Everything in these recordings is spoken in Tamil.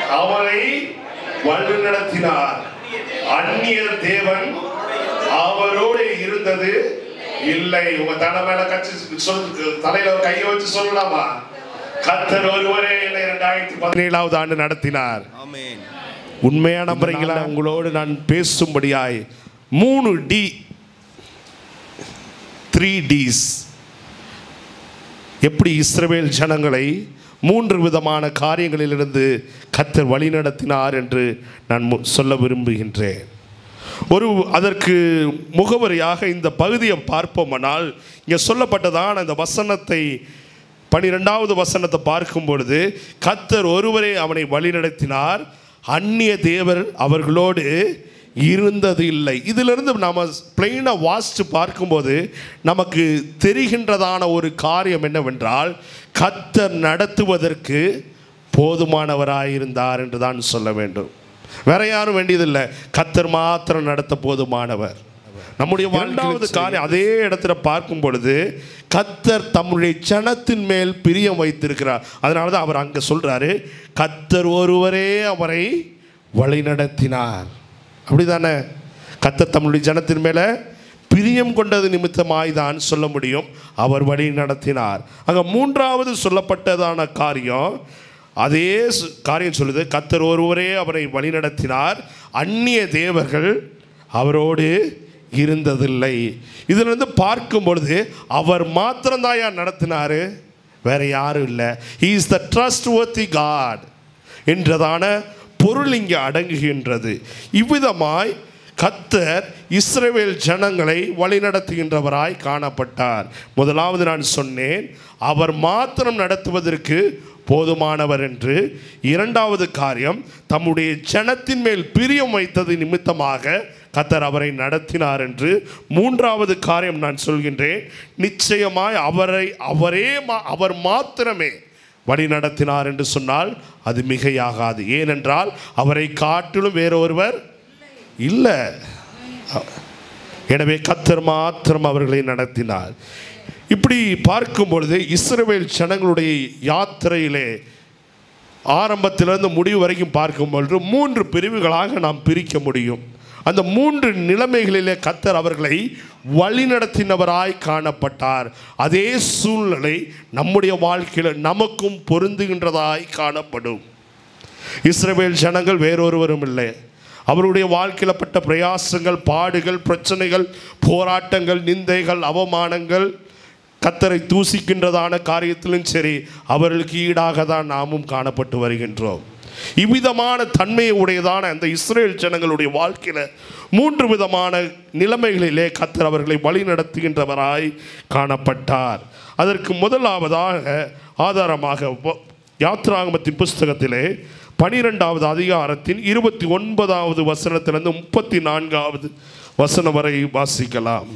அவரை வழிநடத்தினார் அந்நிய தேவன் அவரோடு இருந்தது இல்லை உங்க தலை மேல கட்சி சொல் தலையில ஒரு கையை வச்சு சொல்லலாமா கத்தர் ஒருவரே என்னை இரண்டாயிரத்தி பதினேழாவது ஆண்டு நடத்தினார் ஆமென் உண்மையா நம்புறீங்களா உங்களோடு நான் பேசும்படியாய் மூணு டி த்ரீ டிஸ் எப்படி இஸ்ரவேல் ஜனங்களை மூன்று விதமான காரியங்களிலிருந்து கத்தர் வழிநடத்தினார் என்று நான் மு- சொல்ல விரும்புகின்றேன் ஒரு அதற்கு முகவரியாக இந்த பகுதியை பார்ப்போமானால் இங்கே சொல்லப்பட்டதான இந்த வசனத்தை பனிரெண்டாவது வசனத்தை பார்க்கும் பொழுது கத்தர் ஒருவரே அவனை வழிநடத்தினார் அந்நிய தேவர் அவர்களோடு இருந்தது இல்லை இதிலிருந்து நாம் பிளெயினாக வாசித்து பார்க்கும்போது நமக்கு தெரிகின்றதான ஒரு காரியம் என்னவென்றால் கத்தர் நடத்துவதற்கு போதுமானவராயிருந்தார் என்று தான் சொல்ல வேண்டும் வேற யாரும் வேண்டியதில்லை கத்தர் மாத்திரம் நடத்த போதுமானவர் நம்முடைய இரண்டாவது காரியம் அதே இடத்துல பார்க்கும் பொழுது கத்தர் தம்முடைய ஜனத்தின் மேல் பிரியம் வைத்திருக்கிறார் அதனால தான் அவர் அங்கே சொல்றாரு கத்தர் ஒருவரே அவரை வழிநடத்தினார் அப்படிதானே கத்தர் தம்முடைய ஜனத்தின் மேலே பிரியம் கொண்டது நிமித்தமாய் தான் சொல்ல முடியும் அவர் வழி நடத்தினார் அங்கே மூன்றாவது சொல்லப்பட்டதான காரியம் அதே சு- காரியம் சொல்லுது கத்தர் ஒருவரே அவரை வழிநடத்தினார் அந்நிய தேவர்கள் அவரோடு இருந்ததில்லை இதிலிருந்து பார்க்கும் பொழுது அவர் மாத்திரம்தான் யார் நடத்தினாரு வேற யாரும் இல்லை he is the trustworthy God என்றதான பொருள் இங்கே அடங்குகின்றது இவ்விதமாய் கத்தர் இஸ்ரவேல் ஜனங்களை வழிநடத்துகின்றவராய் காணப்பட்டார் முதலாவது நான் சொன்னேன் அவர் மாத்திரம் நடத்துவதற்கு போதுமானவர் என்று இரண்டாவது காரியம் தம்முடைய ஜனத்தின் மேல் பிரியம் வைத்தது நிமித்தமாக கத்தர் அவரை நடத்தினார் என்று மூன்றாவது காரியம் நான் சொல்கின்றேன் நிச்சயமாய் அவரை அவரே மா- அவர் மாத்திரமே வழி நடத்தினார் என்று சொன்னால் அது மிகையாகாது ஏனென்றால் அவரை காட்டிலும் வேறொருவர் இல்லை எனவே கத்தர் மாத்திரம் அவர்களை நடத்தினார் இப்படி பார்க்கும் பொழுது இஸ்ரவேல் ஜனங்களுடைய யாத்திரையிலே ஆரம்பத்திலிருந்து முடிவு வரைக்கும் பார்க்கும் பொழுது மூன்று பிரிவுகளாக நாம் பிரிக்க முடியும் அந்த மூன்று நிலைமைகளிலே கத்தர் அவர்களை வழிநடத்தினவராய் காணப்பட்டார் அதே சூழ்நிலை நம்முடைய வாழ்க்கையில் நமக்கும் பொருந்துகின்றதாய் காணப்படும் இஸ்ரவேல் ஜனங்கள் வேறொருவரும் இல்லை அவருடைய வாழ்க்கையில் பட்ட பிரயாசங்கள் பாடுகள் பிரச்சனைகள் போராட்டங்கள் நிந்தைகள் அவமானங்கள் கத்தரை தூசிக்கின்றதான காரியத்திலும் சரி அவர்களுக்கு ஈடாக தான் நாமும் காணப்பட்டு வருகின்றோம் இவ்விதமான தன்மையை உடையதான அந்த இஸ்ரேல் ஜனங்களுடைய வாழ்க்கையில் மூன்று விதமான நிலைமைகளிலே கத்தர் அவர்களை வழி நடத்துகின்றவராய் காணப்பட்டார் அதற்கு முதலாவதாக ஆதாரமாக வ- யாத்ராகமத்தின் புஸ்தகத்திலே பனிரெண்டாவது அதிகாரத்தின் இருபத்தி ஒன்பதாவது வசனத்திலிருந்து முப்பத்தி நான்காவது வசனம் வரை வாசிக்கலாம்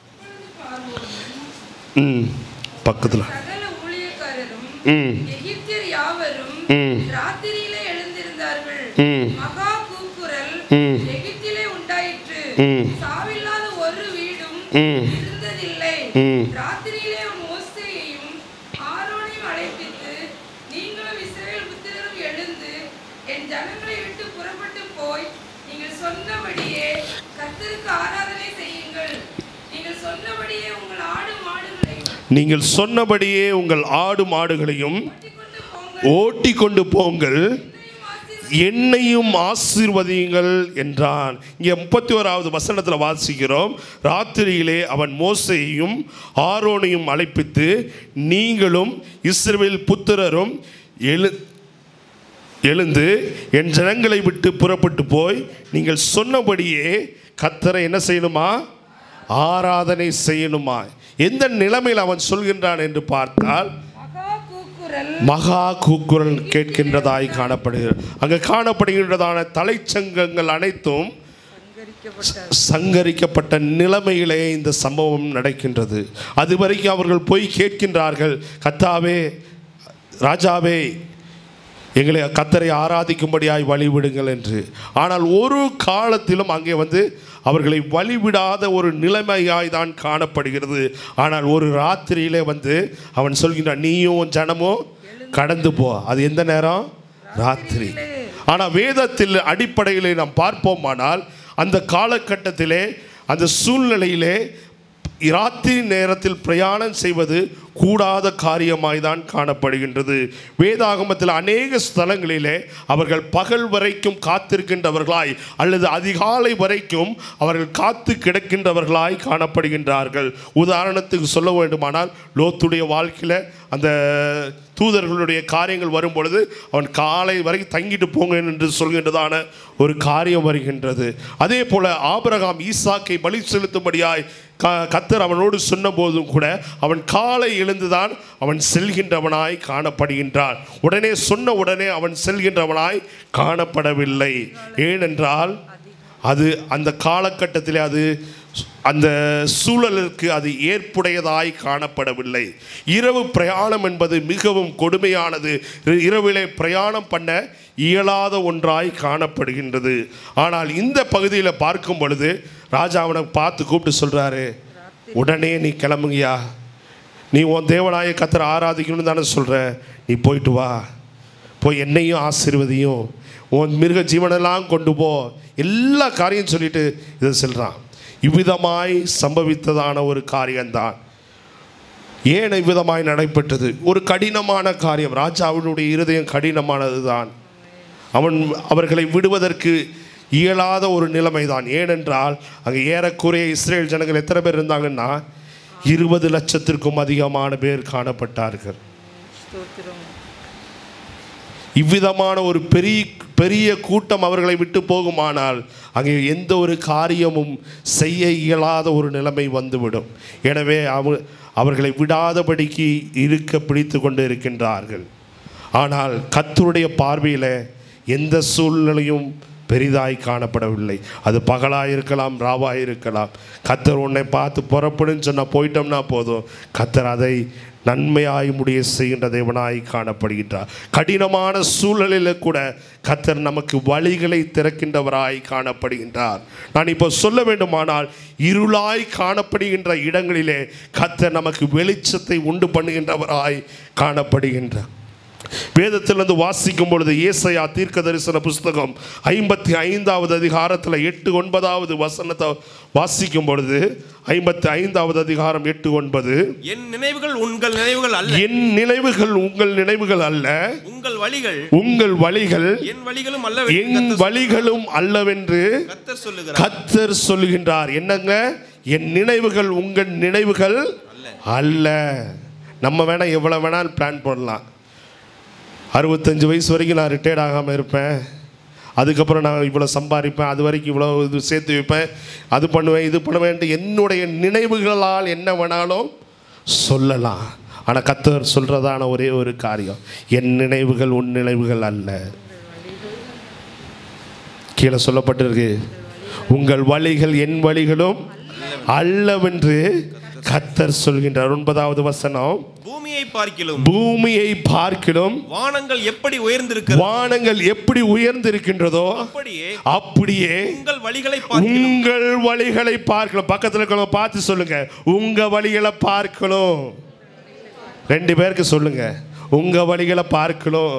ம் பக்கத்தில் சகல ஊழியக்காரரும் ம் எகிப்தியர் யாவரும் ம். ராத்திரியிலே எழுந்திருந்தார்கள் ம். மகா கூக்குரல் ம். எகிப்திலே உண்டாயிற்று ம். சாவில்லாத ஒரு வீடும் ம். இருந்ததில்லை ம். ராத்திரியிலே மோசேயையும் ஆரோனையும் அழைப்பித்து நீங்களும் இஸ்ரவேல் புத்திரரும் எழுந்து என் ஜனங்களை விட்டு புறப்பட்டு போய் நீங்கள் சொன்னபடியே கர்த்தருக்கு ஆராதனை செய்யுங்கள் நீங்கள் சொன்னபடியே உங்கள் ஆடு மாடுகளை நீங்கள் சொன்னபடியே உங்கள் ஆடு மாடுகளையும் ஓட்டிக்கொண்டு போங்கள் ஓட்டி கொண்டு போங்கள் என்னையும் என்னையும் ஆசீர்வதியுங்கள். ஆசீர்வதியுங்கள் என்றான் இங்கே முப்பத்தி ஓராவது வசனத்தில் வாசிக்கிறோம் ராத்திரியிலே அவன் மோசையையும் ஆரோனையும் அழைப்பித்து நீங்களும் இஸ்ரவேல் புத்திரரும் எழு எழுந்து என் ஜனங்களை விட்டு புறப்பட்டு போய் நீங்கள் சொன்னபடியே கத்தரை என்ன செய்யணுமா ஆராதனை செய்யணுமா எந்த நிலைமையில் அவன் சொல்கின்றான் என்று பார்த்தால் மகா கூக்குரல் மகா கூக்குரல் கேட்கின்றதாய் காணப்படுகிறது அங்கே காணப்படுகின்றதான தலைச்சங்கங்கள் அனைத்தும் சங்கரிக்கப்பட்ட சங்கரிக்கப்பட்ட நிலைமையிலே இந்த சம்பவம் நடக்கின்றது அது வரைக்கும் அவர்கள் போய் கேட்கின்றார்கள் கத்தாவே ராஜாவே எங்களை கத்தரை ஆராதிக்கும்படியாய் வழிவிடுங்கள் என்று ஆனால் ஒரு காலத்திலும் அங்கே வந்து அவர்களை வழிவிடாத ஒரு நிலைமையாய் தான் காணப்படுகிறது ஆனால் ஒரு ராத்திரியிலே வந்து அவன் சொல்கின்றான் நீயும் உன் ஜனமோ கடந்து போ அது எந்த நேரம் ராத்திரி ஆனால் வேதத்தில் அடிப்படையிலே நாம் பார்ப்போமானால் அந்த காலகட்டத்திலே அந்த சூழ்நிலையிலே ராத்திரி நேரத்தில் பிரயாணம் செய்வது கூடாத காரியமாய் தான் காணப்படுகின்றது வேதாகமத்தில் அநேக ஸ்தலங்களிலே அவர்கள் பகல் வரைக்கும் காத்திருக்கின்றவர்களாய் அல்லது அதிகாலை வரைக்கும் அவர்கள் காத்து கிடக்கின்றவர்களாய் காணப்படுகின்றார்கள் உதாரணத்துக்கு சொல்ல வேண்டுமானால் லோத்துடைய வாழ்க்கையில் அந்த தூதர்களுடைய காரியங்கள் வரும் பொழுது அவன் காலை வரை தங்கிட்டு போங்க என்று சொல்கின்றதான ஒரு காரியம் வருகின்றது அதே போல ஆபிரகாம் ஈசாக்கை பலி செலுத்தும்படியாய் க கத்தர் அவனோடு சொன்னபோதும் கூட அவன் காலை எழுந்துதான் அவன் செல்கின்றவனாய் காணப்படுகின்றான் உடனே சொன்ன உடனே அவன் செல்கின்றவனாய் காணப்படவில்லை ஏனென்றால் அது அந்த காலகட்டத்திலே அது அந்த சூழலுக்கு அது ஏற்புடையதாய் காணப்படவில்லை இரவு பிரயாணம் என்பது மிகவும் கொடுமையானது இ- இரவிலே பிரயாணம் பண்ண இயலாத ஒன்றாய் காணப்படுகின்றது ஆனால் இந்த பகுதியில் பார்க்கும் பொழுது ராஜா அவனை பார்த்து கூப்பிட்டு சொல்கிறாரு உடனே நீ கிளம்புங்கயா நீ உன் தேவனாய கத்தரை ஆராதிக்கணும்னு தானே சொல்கிற நீ போயிட்டு வா போய் என்னையும் ஆசீர்வதியும் உன் மிருக ஜீவனெல்லாம் கொண்டு போ எல்லா காரியம் சொல்லிட்டு இதை சொல்கிறான் இவ்விதமாய் சம்பவித்ததான ஒரு காரியம்தான் ஏன் இவ்விதமாய் நடைபெற்றது ஒரு கடினமான காரியம் ராஜாவினுடைய இருதயம் கடினமானது தான் அவன் அவர்களை விடுவதற்கு இயலாத ஒரு நிலைமைதான் ஏனென்றால் அங்கே ஏறக்குறைய இஸ்ரேல் ஜனங்கள் எத்தனை பேர் இருந்தாங்கன்னா இருபது லட்சத்திற்கும் அதிகமான பேர் காணப்பட்டார்கள் ஸ்தோத்திரம் இவ்விதமான ஒரு பெரிய பெரிய கூட்டம் அவர்களை விட்டு போகுமானால் அங்கே எந்த ஒரு காரியமும் செய்ய இயலாத ஒரு நிலைமை வந்துவிடும் எனவே அவ அவர்களை விடாதபடிக்கு இருக்க பிடித்து கொண்டு இருக்கின்றார்கள் ஆனால் கத்தருடைய பார்வையில் எந்த சூழ்நிலையும் பெரிதாய் காணப்படவில்லை அது பகலாக இருக்கலாம் ராவாக இருக்கலாம் கத்தர் உன்னை பார்த்து புறப்படுன்னு சொன்னால் போயிட்டோம்னா போதும் கத்தர் அதை நன்மையாய் முடிய செய்கின்ற தேவனாய் காணப்படுகின்றார் கடினமான சூழலில் கூட கத்தர் நமக்கு வழிகளை திறக்கின்றவராய் காணப்படுகின்றார் நான் இப்போ சொல்ல வேண்டுமானால் இருளாய் காணப்படுகின்ற இடங்களிலே கத்தர் நமக்கு வெளிச்சத்தை உண்டு பண்ணுகின்றவராய் காணப்படுகின்றார் வேதத்திலிருந்து வாசிக்கும் பொழுது ஏசையா தீர்க்க தரிசன புஸ்தகம் ஐம்பத்தி ஐந்தாவது அதிகாரத்தில் எட்டு ஒன்பதாவது வசனத்தை வாசிக்கும் பொழுது ஐம்பத்தி ஐந்தாவது அதிகாரம் எட்டு ஒன்பது என் நினைவுகள் உங்கள் நினைவுகள் அல்ல என் நினைவுகள் உங்கள் நினைவுகள் அல்ல உங்கள் வழிகள் உங்கள் வழிகள் என் வழிகளும் அல்ல என் வழிகளும் அல்லவென்று கத்தர் சொல்லுகிறார் கத்தர் சொல்லுகின்றார் என்னங்க என் நினைவுகள் உங்கள் நினைவுகள் அல்ல நம்ம வேணா எவ்வளோ வேணாலும் பிளான் பண்ணலாம் அறுபத்தஞ்சு வயசு வரைக்கும் நான் ரிட்டையர்ட் ஆகாமல் இருப்பேன் அதுக்கப்புறம் நான் இவ்வளோ சம்பாதிப்பேன் அது வரைக்கும் இவ்வளோ இது சேர்த்து வைப்பேன் அது பண்ணுவேன் இது பண்ணுவேன்ட்டு என்னுடைய நினைவுகளால் என்ன வேணாலும் சொல்லலாம் ஆனால் கத்தர் சொல்கிறதான ஒரே ஒரு காரியம் என் நினைவுகள் உன் நினைவுகள் அல்ல கீழே சொல்லப்பட்டிருக்கு உங்கள் வழிகள் என் வழிகளும் அல்லவென்று கத்தர் சொல்கின்றார் ஒன்பதாவது வசனம் பூமியை பார்க்கிலும் பூமியை பார்க்கிலும் வானங்கள் எப்படி உயர்ந்திருக்கிறது வானங்கள் எப்படி உயர்ந்திருக்கின்றதோ அப்படியே அப்படியே உங்கள் வழிகளை பார்க்கிலும் உங்கள் வழிகளை பார்க்கணும் பக்கத்தில் இருக்கிறவங்க பார்த்து சொல்லுங்க உங்க வழிகளை பார்க்கணும் ரெண்டு பேருக்கு சொல்லுங்க உங்க வழிகளை பார்க்கணும்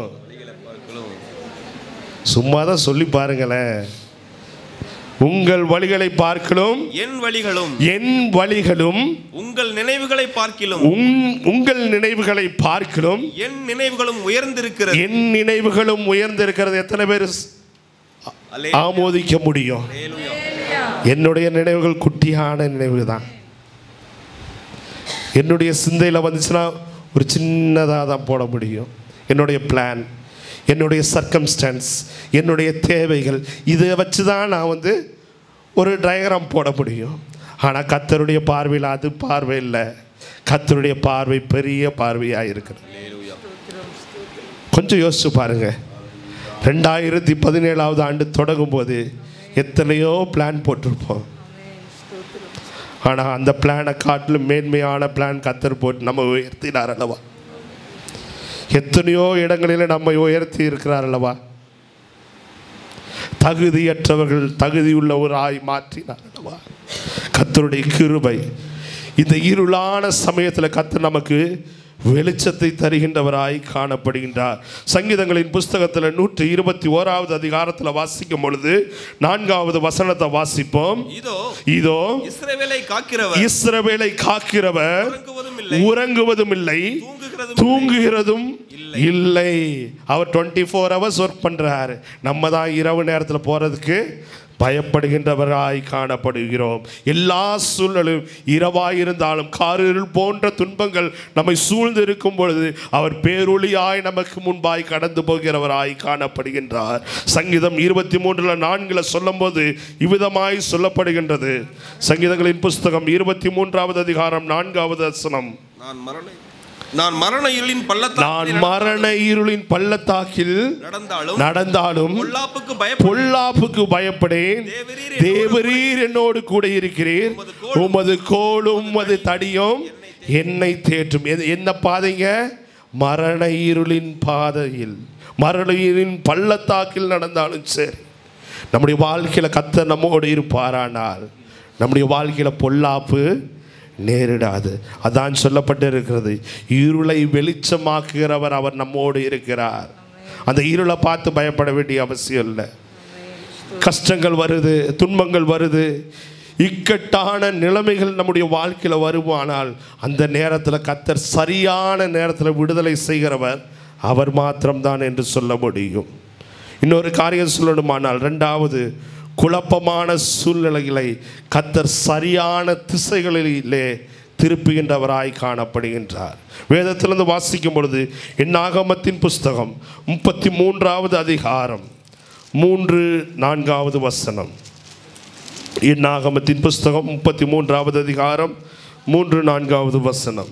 சும்மா தான் சொல்லி பாருங்களேன் உங்கள் வழிகளை பார்க்கலும் என் வழிகளும் என் வழிகளும் உங்கள் நினைவுகளை பார்க்கிலும் உங்- உங்கள் நினைவுகளை பார்க்கலும் என் நினைவுகளும் உயர்ந்திருக்கிறது என் நினைவுகளும் உயர்ந்திருக்கிறது எத்தனை பேர் அல்லே- ஆமோதிக்க முடியும் அல்லேலூயா. என்னுடைய நினைவுகள் குட்டியான நினைவு தான் என்னுடைய சிந்தையில் வந்துச்சுன்னா ஒரு சின்னதாக தான் போட முடியும் என்னுடைய பிளான் என்னுடைய சர்க்கம்ஸ்டன்ஸ் என்னுடைய தேவைகள் இதை வச்சு தான் நான் வந்து ஒரு டயக்ராம் போட முடியும் ஆனால் கத்தருடைய பார்வையில் அது பார்வை இல்லை கத்தருடைய பார்வை பெரிய பார்வையாக இருக்குது கொஞ்சம் யோசிச்சு பாருங்க ரெண்டாயிரத்தி பதினேழாவது ஆண்டு தொடங்கும் போது எத்தனையோ பிளான் போட்டிருப்போம் ஆனால் அந்த பிளானை காட்டிலும் மேன்மையான பிளான் கத்தர் போட்டு நம்ம உயர்த்தினார் அல்லவா எத்தனையோ இடங்களில் நம்ம உயர்த்தி இருக்கிறார் அல்லவா தகுதியற்றவர்கள் தகுதியுள்ளவராய் மாற்றினார் அல்லவா கத்தருடைய கிருபை இந்த இருளான சமயத்தில் கத்தர் நமக்கு வெளிச்சத்தை தருகின்றவராய் காணப்படுகின்றார் சங்கீதங்களின் புஸ்தகத்தில் நூற்றி இருபத்தி ஓராவது அதிகாரத்தில் வாசிக்கும் பொழுது நான்காவது வசனத்தை வாசிப்போம் இதோ இதோ இஸ்ரவேலை காக்கிறவர் இஸ்ரவேலை காக்கிறவர் உறங்குவதும் இல்லை உறங்குவதும் இல்லை தூங்குகிறதும் தூங்குகிறதும் இல்லை அவர் டுவெண்ட்டி ஃபோர் ஹவர்ஸ் ஒர்க் பண்றாரு நம்ம தான் இரவு நேரத்தில் போறதுக்கு பயப்படுகின்றவராய் காணப்படுகிறோம் எல்லா சூழ்நிலையும் இரவாய் இருந்தாலும் காரிருள் போன்ற துன்பங்கள் நம்மை சூழ்ந்து இருக்கும் பொழுது அவர் பேரொளியாய் நமக்கு முன்பாய் கடந்து போகிறவராய் காணப்படுகின்றார் சங்கீதம் இருபத்தி மூன்றுல நான்குல சொல்லும்போது இவ்விதமாய் சொல்லப்படுகின்றது சங்கீதங்களின் புஸ்தகம் இருபத்தி மூன்றாவது அதிகாரம் நான்காவது வசனம் நான் மரண நான் மரண இருளின் நான் பள்ளத்தாக்கில் மரண இருளின் பள்ளத்தாக்கில் நடந்தாலும் நடந்தாலும் பொல்லாப்புக்கு பயப்பட பொல்லாப்புக்கு பயப்படேன் தேவரீர் தேவரீர் என்னோடு கூட இருக்கிறீர் உமது கோலும் உமது தடியும் என்னை தேற்றும் எது- என்ன பாதைங்க மரண இருளின் பாதையில் மரண இருளின் பள்ளத்தாக்கில் நடந்தாலும் சரி நம்முடைய வாழ்க்கையில் கத்த நம்மோடு இருப்பாரானால் நம்முடைய வாழ்க்கையில் பொல்லாப்பு நேரிடாது அதான் சொல்லப்பட்டு இருக்கிறது இருளை வெளிச்சமாக்குகிறவர் அவர் நம்மோடு இருக்கிறார் அந்த இருளை பார்த்து பயப்பட வேண்டிய அவசியம் இல்லை கஷ்டங்கள் வருது துன்பங்கள் வருது இக்கட்டான நிலைமைகள் நம்முடைய வாழ்க்கையில் வருமானால் அந்த நேரத்தில் கத்தர் சரியான நேரத்தில் விடுதலை செய்கிறவர் அவர் மாத்திரம்தான் என்று சொல்ல முடியும் இன்னொரு காரியம் சொல்லணுமானால் ரெண்டாவது குழப்பமான சூழ்நிலைகளை கத்தர் சரியான திசைகளிலே திருப்புகின்றவராய் காணப்படுகின்றார் வேதத்திலிருந்து வாசிக்கும் பொழுது என்னாகமத்தின் புஸ்தகம் முப்பத்தி மூன்றாவது அதிகாரம் மூன்று நான்காவது வசனம் என்னாகமத்தின் புஸ்தகம் முப்பத்தி மூன்றாவது அதிகாரம் மூன்று நான்காவது வசனம்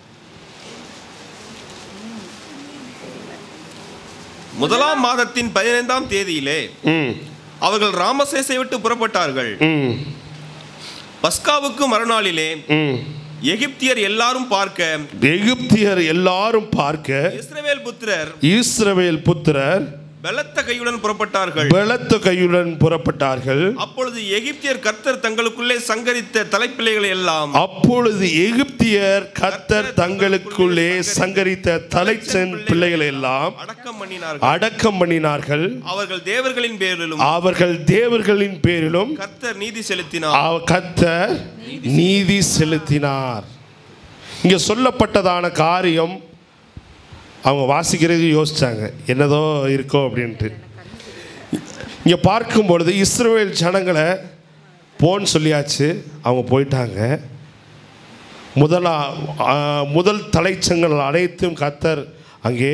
முதலாம் மாதத்தின் பதினைந்தாம் தேதியிலே ம் அவர்கள் ராமசேசை விட்டு புறப்பட்டார்கள் ம் பஸ்காவுக்கு மறுநாளிலே ம் எகிப்தியர் எல்லாரும் பார்க்க எகிப்தியர் எல்லாரும் பார்க்க இஸ்ரவேல் புத்திரர் இஸ்ரவேல் புத்திரர் பலத்த கையுடன் புறப்பட்டார்கள் பலத்த கையுடன் புறப்பட்டார்கள் அப்பொழுது எகிப்தியர் கர்த்தர் தங்களுக்குள்ளே சங்கரித்த தலைப்பிள்ளைகளை எல்லாம் அப்பொழுது எகிப்தியர் கத்தர் தங்களுக்குள்ளே சங்கரித்த தலைச்சென் பிள்ளைகளை எல்லாம் அடக்கம் பண்ணினார்கள் அடக்கம் பண்ணினார்கள் அவர்கள் தேவர்களின் பேரிலும் அவர்கள் தேவர்களின் பேரிலும் கர்த்தர் நீதி செலுத்தினார் அவ- கர்த்தர் நீதி செலுத்தினார் இங்க சொல்லப்பட்டதான காரியம் அவங்க வாசிக்கிறது யோசிச்சாங்க என்னதோ இருக்கோ அப்படின்ட்டு இங்க பார்க்கும் பொழுது இஸ்ரவேல் ஜனங்களை போன்னு சொல்லியாச்சு அவங்க போயிட்டாங்க முதலா ஆ, முதல் தலைச்சங்கள் அனைத்தும் கத்தர் அங்கே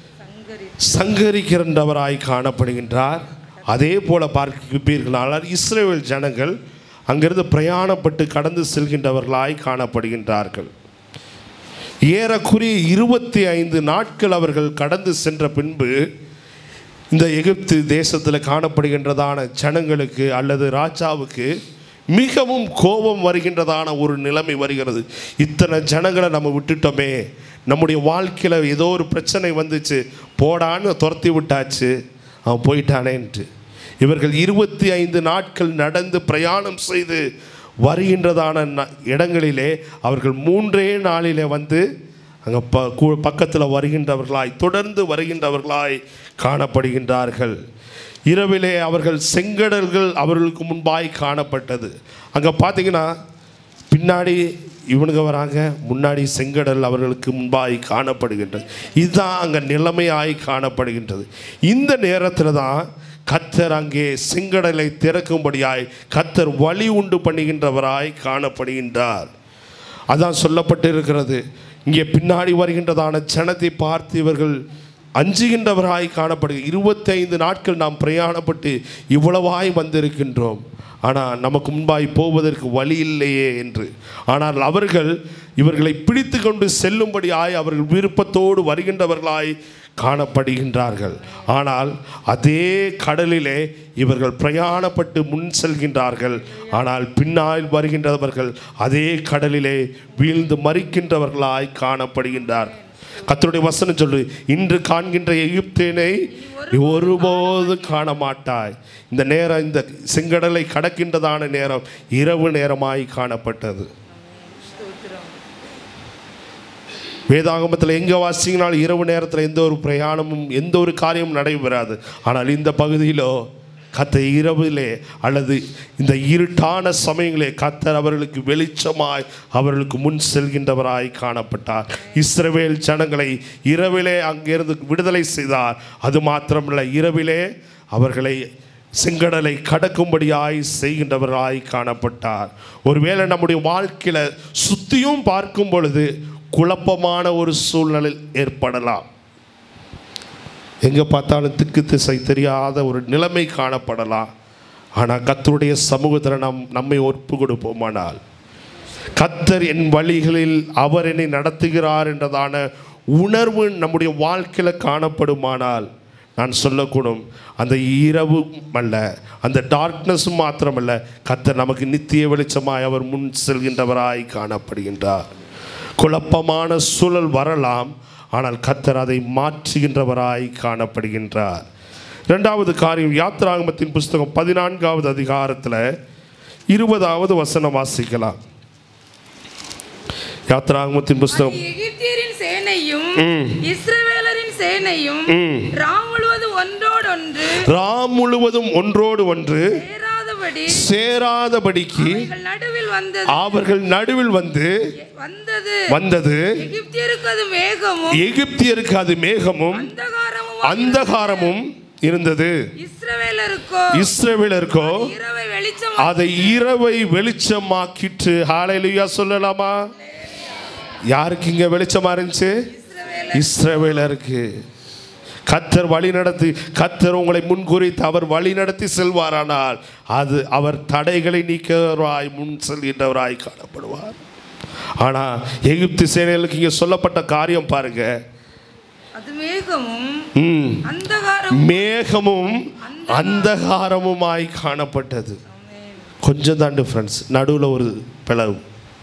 சங்கரிக்கின்றவராய் காணப்படுகின்றார் அதே போல பார்ப்பீர்களானால் இஸ்ரேல் ஜனங்கள் அங்கிருந்து பிரயாணப்பட்டு கடந்து செல்கின்றவர்களாய் காணப்படுகின்றார்கள் ஏறக்குறைய இருபத்தி ஐந்து நாட்கள் அவர்கள் கடந்து சென்ற பின்பு இந்த எகிப்து தேசத்தில் காணப்படுகின்றதான ஜனங்களுக்கு அல்லது ராஜாவுக்கு மிகவும் கோபம் வருகின்றதான ஒரு நிலைமை வருகிறது இத்தனை ஜனங்களை நம்ம விட்டுட்டோமே நம்முடைய வாழ்க்கையில் ஏதோ ஒரு பிரச்சனை வந்துச்சு போடான்னு துரத்தி விட்டாச்சு அவன் போயிட்டானேன்ட்டு இவர்கள் இருபத்தி ஐந்து நாட்கள் நடந்து பிரயாணம் செய்து வருகின்றதான ந- இடங்களிலே அவர்கள் மூன்றே நாளிலே வந்து அங்கே ப கு- பக்கத்தில் வருகின்றவர்களாய் தொடர்ந்து வருகின்றவர்களாய் காணப்படுகின்றார்கள் இரவிலே அவர்கள் செங்கடல்கள் அவர்களுக்கு முன்பாய் காணப்பட்டது அங்கே பார்த்தீங்கன்னா பின்னாடி இவனுங்க வராங்க முன்னாடி செங்கடல் அவர்களுக்கு முன்பாய் காணப்படுகின்றது இதுதான் அங்கே நிலைமையாய் காணப்படுகின்றது இந்த நேரத்தில் தான் கத்தர் அங்கே செங்கடலை திறக்கும்படியாய் கத்தர் வழி உண்டு பண்ணுகின்றவராய் காணப்படுகின்றார் அதான் சொல்லப்பட்டு இருக்கிறது இங்கே பின்னாடி வருகின்றதான ஜனத்தை பார்த்து இவர்கள் அஞ்சுகின்றவராய் காணப்படுது இருபத்தைந்து நாட்கள் நாம் பிரயாணப்பட்டு இவ்வளவாய் வந்திருக்கின்றோம் ஆனால் நமக்கு முன்பாய் போவதற்கு வழி இல்லையே என்று ஆனால் அவர்கள் இவர்களை பிடித்து கொண்டு செல்லும்படியாய் அவர்கள் விருப்பத்தோடு வருகின்றவர்களாய் காணப்படுகின்றார்கள் ஆனால் அதே கடலிலே இவர்கள் பிரயாணப்பட்டு முன் செல்கின்றார்கள் ஆனால் பின்னால் வருகின்றவர்கள் அதே கடலிலே வீழ்ந்து மறிக்கின்றவர்களாய் காணப்படுகின்றார் கர்த்தருடைய வசனம் சொல்லு இன்று காண்கின்ற எகிப்தினை நீ ஒருபோதும் காண மாட்டாய் இந்த நேரம் இந்த செங்கடலை கடக்கின்றதான நேரம் இரவு நேரமாய் காணப்பட்டது வேதாகமத்தில் எங்கே வாசிங்கனாலும் இரவு நேரத்தில் எந்த ஒரு பிரயாணமும் எந்த ஒரு காரியமும் நடைபெறாது ஆனால் இந்த பகுதியிலோ கத்த இரவிலே அல்லது இந்த இருட்டான சமயங்களே கத்தர் அவர்களுக்கு வெளிச்சமாய் அவர்களுக்கு முன் செல்கின்றவராய் காணப்பட்டார் இஸ்ரவேல் ஜனங்களை இரவிலே அங்கிருந்து விடுதலை செய்தார் அது மாத்திரமல்ல இரவிலே அவர்களை செங்கடலை கடக்கும்படியாய் செய்கின்றவராய் காணப்பட்டார் ஒருவேளை நம்முடைய வாழ்க்கையில சுத்தியும் பார்க்கும் பொழுது குழப்பமான ஒரு சூழ்நிலை ஏற்படலாம் எங்கே பார்த்தாலும் திக்கு திசை தெரியாத ஒரு நிலைமை காணப்படலாம் ஆனால் கத்தருடைய சமூகத்தில் நாம் நம்மை ஒப்பு கொடுப்போமானால் கத்தர் என் வழிகளில் அவர் என்னை நடத்துகிறார் என்றதான உணர்வு நம்முடைய வாழ்க்கையில் காணப்படுமானால் நான் சொல்லக்கூடும் அந்த இரவும் அல்ல அந்த டார்க்னஸும் மாத்திரமல்ல கத்தர் நமக்கு நித்திய வெளிச்சமாய் அவர் முன் செல்கின்றவராய் காணப்படுகின்றார் குழப்பமான சூழல் வரலாம் ஆனால் கத்தர் அதை மாற்றுகின்றவராய் காணப்படுகின்றார் இரண்டாவது காரியம் யாத்ராகமத்தின் புஸ்தகம் பதினான்காவது அதிகாரத்தில் இருபதாவது வசனம் வாசிக்கலாம் யாத்ராகமத்தின் புஸ்தகம் எகிப்தியரின் சேனையும் இஸ்ரவேலரின் சேனையும் ராம் முழுவதும் ஒன்றோடொன்று ராம் முழுவதும் ஒன்றோடு ஒன்று சேராதபடி சேராதபடிக்கு அவைகள் நடுவில் வந்தது அவர்கள் நடுவில் வந்து வந்தது வந்தது எகிப்தியருக்கு அது மேகமும் எகிப்தியருக்கு அது மேகமும் அந்தகாரமும் அந்தகாரமும் இருந்தது இஸ்ரவேலருக்கோ இஸ்ரவேலருக்கோ இரவை வெளிச்சம் அதை இரவை வெளிச்சமாக்கிட்டு ஹalleluya சொல்லலாமா யாருக்கு இங்க வெளிச்சமா இருந்துச்சு இஸ்ரவேலருக்கு கத்தர் வழி நடத்தி கத்தர் உங்களை முன்குறித்து அவர் வழி நடத்தி செல்வாரானால் அது அவர் தடைகளை நீக்கிறவராய் முன் செல்கின்றவராய் காணப்படுவார் ஆனா எகிப்து சேனைகளுக்கு இங்க சொல்லப்பட்ட காரியம் பாருங்க அது மேகமும் ம் அந்தகாரம் மேகமும் அந்தகாரமுமாய் காணப்பட்டது கொஞ்சம் தான் டிஃப்ரென்ஸ் நடுவில் ஒரு பிளவு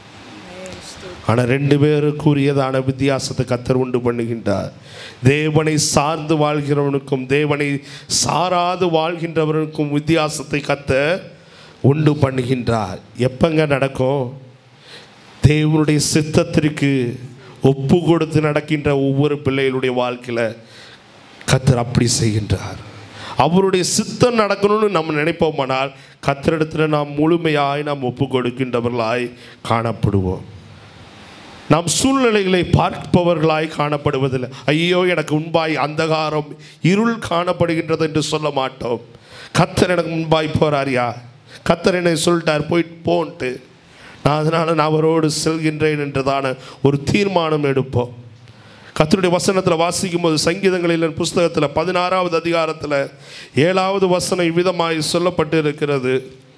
ஆனால் ரெண்டு பேருக்குரியதான வித்தியாசத்தை கத்தர் உண்டு பண்ணுகின்றார் தேவனை சார்ந்து வாழ்கிறவனுக்கும் தேவனை சாராது வாழ்கின்றவனுக்கும் வித்தியாசத்தை கத்தர் உண்டு பண்ணுகின்றார் எப்பங்க நடக்கும் தேவனுடைய சித்தத்திற்கு ஒப்பு கொடுத்து நடக்கின்ற ஒவ்வொரு பிள்ளைகளுடைய வாழ்க்கையில் கத்தர் அப்படி செய்கின்றார் அவருடைய சித்தம் நடக்கணும்னு நம்ம நினைப்போமானால் கத்தரிடத்தில் நாம் முழுமையாய் நாம் ஒப்பு கொடுக்கின்றவர்களாய் காணப்படுவோம் நாம் சூழ்நிலைகளை பார்ப்பவர்களாய் காணப்படுவதில்லை ஐயோ எனக்கு முன்பாய் அந்தகாரம் இருள் காணப்படுகின்றது என்று சொல்ல மாட்டோம் கத்தர் எனக்கு முன்பாய் போறாரியா கத்தர் என்னை சொல்லிட்டார் போயிட்டு போன்ட்டு நான் அதனால் நான் அவரோடு செல்கின்றேன் என்றதான ஒரு தீர்மானம் எடுப்போம் கத்தருடைய வசனத்தில் வாசிக்கும் போது சங்கீதங்களில் புஸ்தகத்தில் பதினாறாவது அதிகாரத்தில் ஏழாவது வசனம் இவ்விதமாய் சொல்லப்பட்டு இருக்கிறது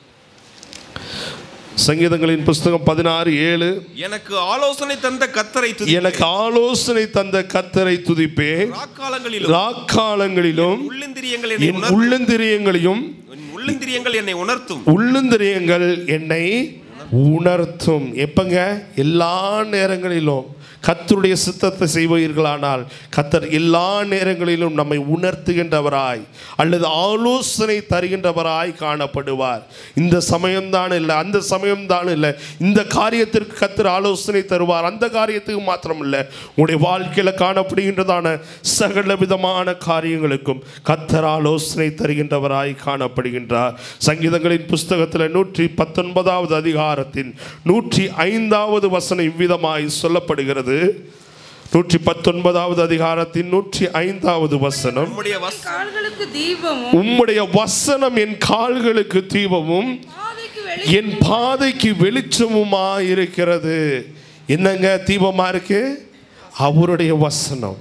சங்கீதங்களின் புஸ்தகம் பதினாறு ஏழு எனக்கு ஆலோசனை தந்த கத்தரை துதி எனக்கு ஆலோசனை தந்த கத்தரை துதிப்பேன் ராக்காலங்களிலும் ராக்காலங்களிலும் உள்ளிந்திரியங்கள் என்னை என் உணர்த்தும் உள்ளந்திரியங்களையும் என் உள்ளிந்திரியங்கள் என்னை உணர்த்தும் உள்ளந்திரியங்கள் என்னை உணர்த்தும் எப்பங்க எல்லா நேரங்களிலும் கத்தருடைய சித்தத்தை செய்வீர்களானால் கத்தர் எல்லா நேரங்களிலும் நம்மை உணர்த்துகின்றவராய் அல்லது ஆலோசனை தருகின்றவராய் காணப்படுவார் இந்த சமயம்தான் இல்லை அந்த சமயம்தான் இல்லை இந்த காரியத்திற்கு கத்தர் ஆலோசனை தருவார் அந்த காரியத்துக்கு மாத்திரம் இல்லை உங்களுடைய வாழ்க்கையில் காணப்படுகின்றதான சகல விதமான காரியங்களுக்கும் கத்தர் ஆலோசனை தருகின்றவராய் காணப்படுகின்றார் சங்கீதங்களின் புஸ்தகத்தில் நூற்றி பத்தொன்பதாவது அதிகாரத்தின் நூற்றி ஐந்தாவது வசனம் இவ்விதமாய் சொல்லப்படுகிறது நூற்றி பத்தொன்பதாவது அதிகாரத்தின் நூற்றி ஐந்தாவது வசனம் நம்முடைய வஸ் கால்களுக்கு தீபமும் உம்முடைய வசனம் என் கால்களுக்கு தீபமும் பாதைக்கு வெளி என் பாதைக்கு வெளிச்சமுமா இருக்கிறது என்னங்க தீபமா இருக்கு அவருடைய வசனம்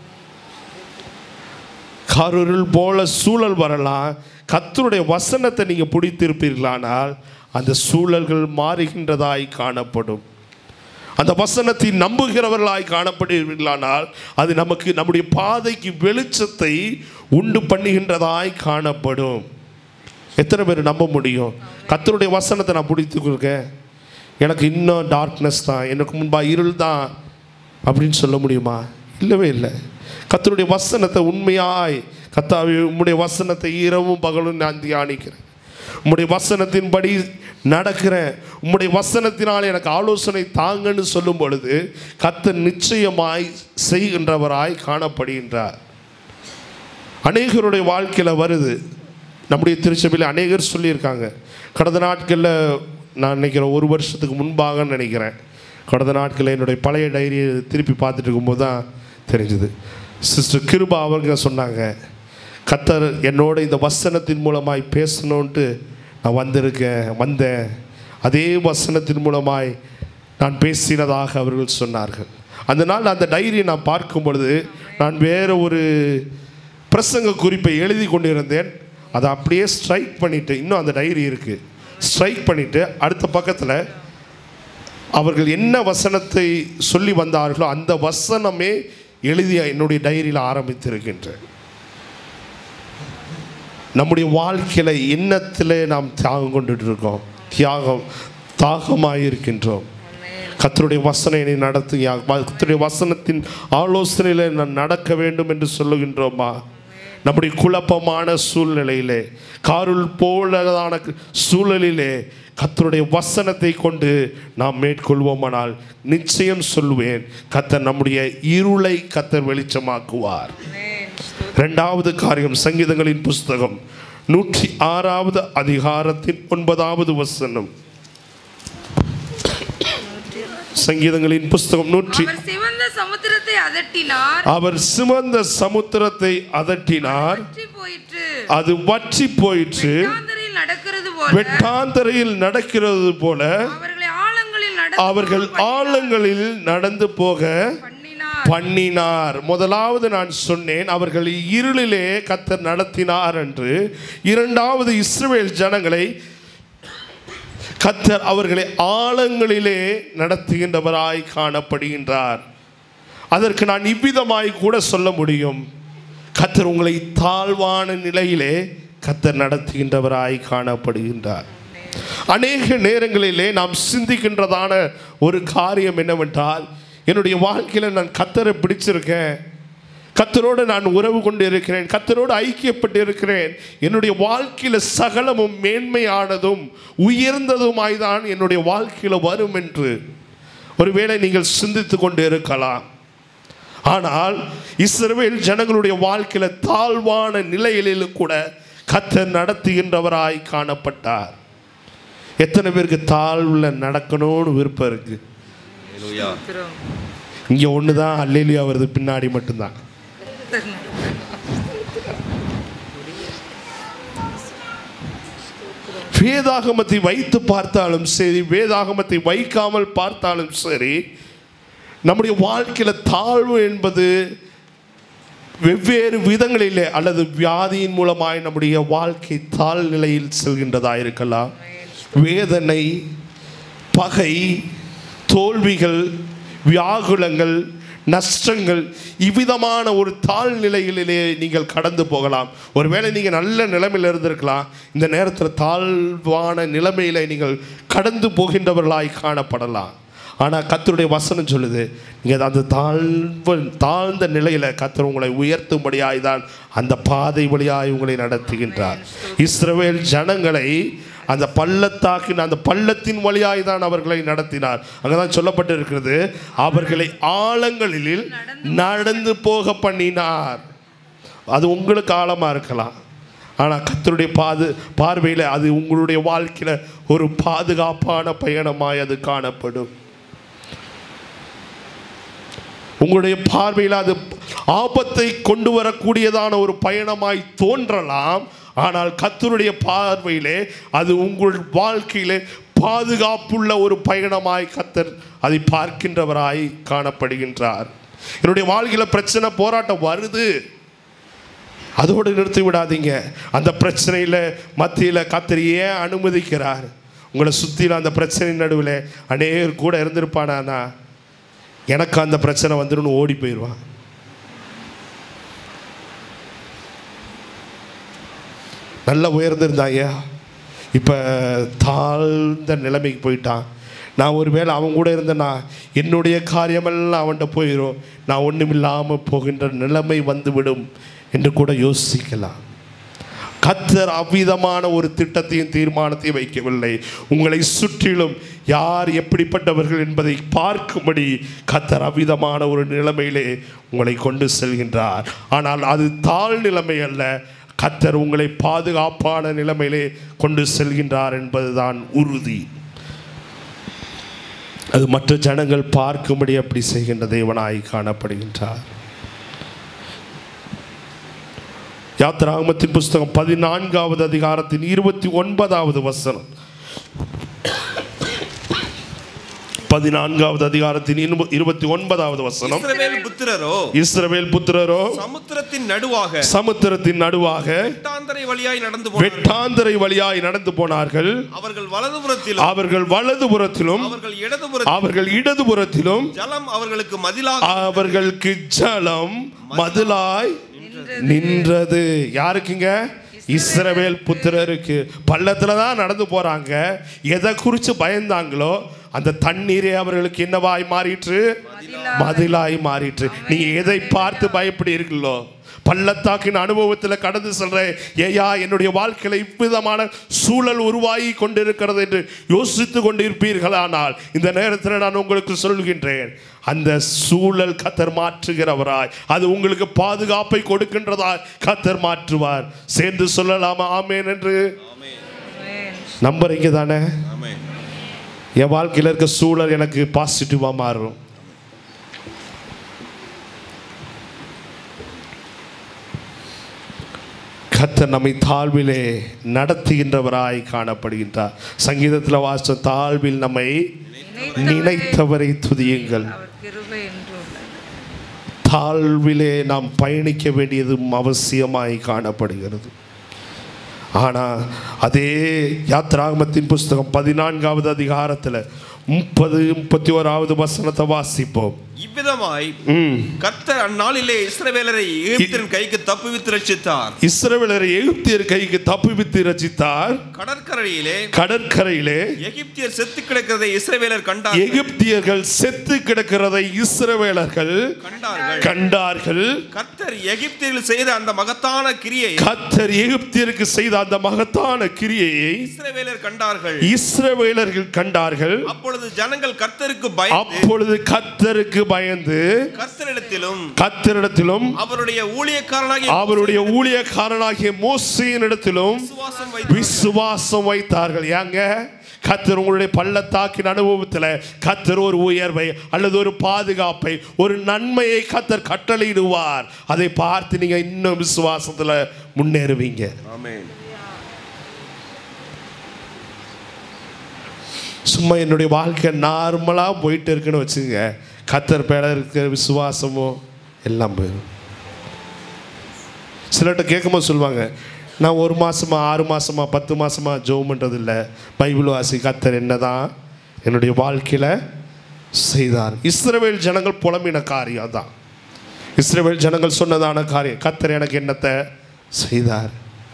கருள் போல சூழல் வரலாம் கத்தருடைய வசனத்தை நீங்க பிடித்திருப்பீர்களானால் அந்த சூழல்கள் மாறுகின்றதாய் காணப்படும் அந்த வசனத்தை நம்புகிறவர்களாய் காணப்படுவீர்களானால் அது நமக்கு நம்முடைய பாதைக்கு வெளிச்சத்தை உண்டு பண்ணுகின்றதாய் காணப்படும் எத்தனை பேர் நம்ப முடியும் கத்தருடைய வசனத்தை நான் பிடித்துக்கொள்கிறேன் எனக்கு இன்னும் டார்க்னஸ் தான் எனக்கு முன்பாக இருள் தான் அப்படின்னு சொல்ல முடியுமா இல்லவே இல்லை கத்தருடைய வசனத்தை உண்மையாய் கத்தாவி உம்முடைய வசனத்தை இரவும் பகலும் நான் தியானிக்கிறேன் உம்முடைய வசனத்தின்படி நடக்கிறேன் உம்முடைய வசனத்தினால் எனக்கு ஆலோசனை தாங்கன்னு சொல்லும் பொழுது கத்தர் நிச்சயமாய் செய்கின்றவராய் காணப்படுகின்றார் அநேகருடைய வாழ்க்கையில் வருது நம்முடைய திருச்சபையில் அநேகர் சொல்லியிருக்காங்க கடந்த நாட்களில் நான் நினைக்கிறேன் ஒரு வருஷத்துக்கு முன்பாக நினைக்கிறேன் கடந்த நாட்களில் என்னுடைய பழைய டைரியை திருப்பி பார்த்துட்டு இருக்கும்போது தான் தெரிஞ்சுது சிஸ்டர் கிருபா அவங்க சொன்னாங்க கத்தர் என்னோட இந்த வசனத்தின் மூலமாய் பேசணுன்ட்டு நான் வந்திருக்கேன் வந்தேன் அதே வசனத்தின் மூலமாய் நான் பேசினதாக அவர்கள் சொன்னார்கள் அந்த நாள் அந்த டைரியை நான் பார்க்கும் பொழுது நான் வேறு ஒரு பிரசங்க குறிப்பை எழுதி கொண்டிருந்தேன் அதை அப்படியே ஸ்ட்ரைக் பண்ணிட்டு இன்னும் அந்த டைரி இருக்குது ஸ்ட்ரைக் பண்ணிட்டு அடுத்த பக்கத்தில் அவர்கள் என்ன வசனத்தை சொல்லி வந்தார்களோ அந்த வசனமே எழுதி என்னுடைய டைரியில் ஆரம்பித்திருக்கின்றேன் நம்முடைய வாழ்க்கையில் எண்ணத்தில் நாம் தியாகம் கொண்டுட்டு இருக்கோம் தியாகம் தாகமாக இருக்கின்றோம் கத்தருடைய வசனம் என்னை நடத்துங்க கத்தருடைய வசனத்தின் ஆலோசனையில் நான் நடக்க வேண்டும் என்று சொல்லுகின்றோமா நம்முடைய குழப்பமான சூழ்நிலையிலே காருள் போலதான சூழலிலே கத்தருடைய வசனத்தை கொண்டு நாம் மேற்கொள்வோமானால் நிச்சயம் சொல்லுவேன் கத்தர் நம்முடைய இருளை கத்தர் வெளிச்சமாக்குவார் இரண்டாவது காரியம் சங்கீதங்களின் புஸ்தகம் நூற்றி ஆறாவது அதிகாரத்தின் ஒன்பதாவது வசனம் சங்கீதங்களின் புஸ்தகம் நூற்றி அவர் சிவந்த சமுத்திரத்தை அதட்டினார் அவர் சிவந்த சமுத்திரத்தை அதட்டினார் வற்றி போயிற்று அது வற்றி போயிற்று வெட்டாந்தரையில் நடக்கிறது போல வெட்டாந்தரையில் நடக்கிறது போல அவர்களை ஆழங்களில் நடந்து அவர்கள் ஆழங்களில் நடந்து போக பண்ணினார் பண்ணினார் முதலாவது நான் சொன்னேன் அவர்கள் இருளிலே கத்தர் நடத்தினார் என்று இரண்டாவது இஸ்ரவேல் ஜனங்களை கத்தர் அவர்களை ஆழங்களிலே நடத்துகின்றவராய் காணப்படுகின்றார் அதற்கு நான் இவ்விதமாய் கூட சொல்ல முடியும் கத்தர் உங்களை தாழ்வான நிலையிலே கத்தர் நடத்துகின்றவராய் காணப்படுகின்றார் அநேக நேரங்களிலே நாம் சிந்திக்கின்றதான ஒரு காரியம் என்னவென்றால் என்னுடைய வாழ்க்கையில் நான் கத்தரை பிடிச்சிருக்கேன் கத்தரோடு நான் உறவு கொண்டு இருக்கிறேன் கத்தரோடு ஐக்கியப்பட்டு இருக்கிறேன் என்னுடைய வாழ்க்கையில் சகலமும் மேன்மையானதும் உயர்ந்ததுமாய் தான் என்னுடைய வாழ்க்கையில் வரும் என்று ஒருவேளை நீங்கள் சிந்தித்து கொண்டு இருக்கலாம் ஆனால் இஸ்ரவேல் ஜனங்களுடைய வாழ்க்கையில தாழ்வான நிலையிலும் கூட கத்தர் நடத்துகின்றவராய் காணப்பட்டார் எத்தனை பேருக்கு தாழ்வில் நடக்கணும்னு விருப்பம் இருக்கு இங்க ஒன்று தான் அல்லேலியா வருது பின்னாடி மட்டும்தான் வேதாகமத்தை வைத்து பார்த்தாலும் சரி வேதாகமத்தை வைக்காமல் பார்த்தாலும் சரி நம்முடைய வாழ்க்கையில் தாழ்வு என்பது வெவ்வேறு விதங்களிலே அல்லது வியாதியின் மூலமாய் நம்முடைய வாழ்க்கை தாழ் நிலையில் செல்கின்றதா இருக்கலாம் வேதனை பகை தோல்விகள் வியாகுலங்கள் நஷ்டங்கள் இவ்விதமான ஒரு தாழ்நிலைகளிலே நீங்கள் கடந்து போகலாம் ஒருவேளை நீங்கள் நல்ல நிலைமையில் இருந்திருக்கலாம் இந்த நேரத்தில் தாழ்வான நிலைமையில நீங்கள் கடந்து போகின்றவர்களாய் காணப்படலாம் ஆனால் கத்தருடைய வசனம் சொல்லுது நீங்கள் அந்த தாழ்வு தாழ்ந்த நிலையில் கத்தர் உங்களை உயர்த்தும்படியாய் தான் அந்த பாதை வழியாய் உங்களை நடத்துகின்றார் இஸ்ரவேல் ஜனங்களை அந்த பள்ளத்தாக்கின் அந்த பள்ளத்தின் வழியாய் தான் அவர்களை நடத்தினார் அங்கே தான் சொல்லப்பட்டு இருக்கிறது அவர்களை ஆழங்களில் நடந்து போக பண்ணினார் அது உங்களுக்கு ஆழமாக இருக்கலாம் ஆனால் கத்தருடைய பாது பார்வையில் அது உங்களுடைய வாழ்க்கையில் ஒரு பாதுகாப்பான பயணமாய் அது காணப்படும் உங்களுடைய பார்வையில் அது ஆபத்தை கொண்டு வரக்கூடியதான ஒரு பயணமாய் தோன்றலாம் ஆனால் கத்தருடைய பார்வையிலே அது உங்கள் வாழ்க்கையிலே பாதுகாப்புள்ள ஒரு பயணமாய் கத்தர் அதை பார்க்கின்றவராய் காணப்படுகின்றார் என்னுடைய வாழ்க்கையில் பிரச்சனை போராட்டம் வருது அதோடு நிறுத்தி விடாதீங்க அந்த பிரச்சனையில் மத்தியில் கத்தர் ஏன் அனுமதிக்கிறார் உங்களை சுற்றில அந்த பிரச்சனை நடுவில் அநேகர் கூட இருந்திருப்பானா எனக்கு அந்த பிரச்சனை வந்துடும் ஓடி போயிடுவான் நல்லா உயர்ந்திருந்தாங்க இப்போ தாழ்ந்த நிலைமைக்கு போயிட்டான் நான் ஒருவேளை அவன் கூட இருந்தேன்னா என்னுடைய காரியமெல்லாம் அவன்கிட்ட போயிடும் நான் ஒன்றுமில்லாமல் போகின்ற நிலைமை வந்துவிடும் என்று கூட யோசிக்கலாம் கத்தர் அவ்விதமான ஒரு திட்டத்தையும் தீர்மானத்தையும் வைக்கவில்லை உங்களை சுற்றிலும் யார் எப்படிப்பட்டவர்கள் என்பதை பார்க்கும்படி கத்தர் அவ்விதமான ஒரு நிலைமையிலே உங்களை கொண்டு செல்கின்றார் ஆனால் அது தாழ் நிலைமை அல்ல கத்தர் உங்களை பாதுகாப்பான நிலைமையிலே கொண்டு செல்கின்றார் என்பதுதான் உறுதி அது மற்ற ஜனங்கள் பார்க்கும்படி அப்படி செய்கின்ற தேவனாய் காணப்படுகின்றார் யாத்திராகமத்தின் புஸ்தகம் பதினான்காவது அதிகாரத்தின் இருபத்தி ஒன்பதாவது வசனம் பதினான்காவது அதிகாரத்தின் இரு- இருபத்தி ஒன்பதாவது வசனம் இஸ்ரவேல் புத்திரரோ இஸ்ரவேல் புத்திரரோ சமுத்திரத்தின் நடுவாக சமுத்திரத்தின் நடுவாக வெட்டாந்தரை வழியாய் நடந்து போனார்கள் வெட்டாந்தரை வழியாய் நடந்து போனார்கள் அவர்கள் வலதுபுறத்திலும் அவர்கள் வலதுபுறத்திலும் அவர்கள் இடதுபுறத்திலும் அவர்கள் இடதுபுறத்திலும் ஜலம் அவர்களுக்கு மதிலாக அவர்களுக்கு ஜலம் மதிலாய் நின்றது யாருக்குங்க இஸ்ரவேல் புத்திரருக்கு பள்ளத்துல தான் நடந்து போறாங்க எதை குறித்து பயந்தாங்களோ அந்த தண்ணீரே அவர்களுக்கு என்னவாய் மாறிற்று மதிலாய் மாறிற்று நீங்க எதை பார்த்து பயப்படுறீர்களோ பள்ளத்தாக்கின் அனுபவத்தில் கடந்து செல்றேன் ஏயா என்னுடைய வாழ்க்கையில இவ்விதமான சூழல் உருவாகி கொண்டிருக்கிறது என்று யோசித்து கொண்டிருப்பீர்களானால் இந்த நேரத்தில் நான் உங்களுக்கு சொல்கின்றேன் அந்த சூழல் கத்தர் மாற்றுகிறவராய் அது உங்களுக்கு பாதுகாப்பை கொடுக்கின்றதாய் கத்தர் மாற்றுவார் சேர்ந்து சொல்லலாமா ஆமேன் என்று நம்புறீங்க தானே ஆமென். என் வாழ்க்கையில் இருக்க சூழல் எனக்கு பாசிட்டிவாக மாறும் கத்தர் நம்மை தாழ்விலே நடத்துகின்றவராய் காணப்படுகின்றார் சங்கீதத்தில் வாச தாழ்வில் நம்மை நினைத்தவரை துதியுங்கள் அவர் கிருபை என்று உள்ளது தாழ்விலே நாம் பயணிக்க வேண்டியதும் அவசியமாய் காணப்படுகிறது ஆனால் அதே யாத்ராகமத்தின் புஸ்தகம் பதினான்காவது அதிகாரத்தில் முப்பது முப்பத்தி ஓராவது வசனத்தை வாசிப்போம் இவ்விதமாய் ம். கர்த்தர் அந்நாளிலே இஸ்ரவேலரை எகிப்தின் கைக்கு தப்புவித்து ரட்சித்தார் இஸ்ரவேலரை எகிப்தியர் கைக்கு தப்புவித்து ரசித்தார் கடற்கரையிலே கடற்கரையிலே எகிப்தியர் செத்து கிடக்கிறதை இஸ்ரவேலர் கண்டார் எகிப்தியர்கள் செத்து கிடக்கிறதை இஸ்ரவேலர்கள் கண்டார்கள் கண்டார்கள் கர்த்தர் எகிப்தியர்கள் செய்த அந்த மகத்தான கிரியை கத்தர் எகிப்தியருக்கு செய்த அந்த மகத்தான கிரியையை இஸ்ரவேலர் கண்டார்கள் இஸ்ரவேலர்கள் கண்டார்கள் அப்பொழுது ஜனங்கள் கர்த்தருக்கு பயந்து அப்பொழுது கத்தருக்கு பயந்து கர்த்தரிடத்திலும் கத்தரிடத்திலும் அவருடைய ஊழியக்காரனாகிய அவருடைய ஊழியக்காரனாகிய மோசையினிடத்திலும் விசுவாசம் வைத்து விசுவாசம் வைத்தார்கள் ஏங்க கத்தர் உங்களுடைய பள்ளத்தாக்கின் அனுபவத்தில் கத்தர் ஒரு உயர்வை அல்லது ஒரு பாதுகாப்பை ஒரு நன்மையை கத்தர் கட்டளையிடுவார் அதை பார்த்து நீங்க இன்னும் விசுவாசத்துல முன்னேறுவீங்க ஆமென் சும்மா என்னுடைய வாழ்க்கை நார்மலாக போயிட்டு இருக்குன்னு வச்சுங்க கத்தர் பேர இருக்கிற விசுவாசமோ எல்லாம் போயிடும் சிலர்கிட்ட கேட்கும்போது சொல்லுவாங்க நான் ஒரு மாசமா ஆறு மாசமா பத்து மாசமா ஜோம் பண்ணுறது இல்லை பைபிள் வாசி கத்தர் என்னதான் என்னுடைய வாழ்க்கையில் செய்தார் இஸ்ரவேல் ஜனங்கள் புலம்பின காரியம் தான் இஸ்ரவேல் ஜனங்கள் சொன்னதான காரியம் கத்தர் எனக்கு என்னத்தை செய்தார்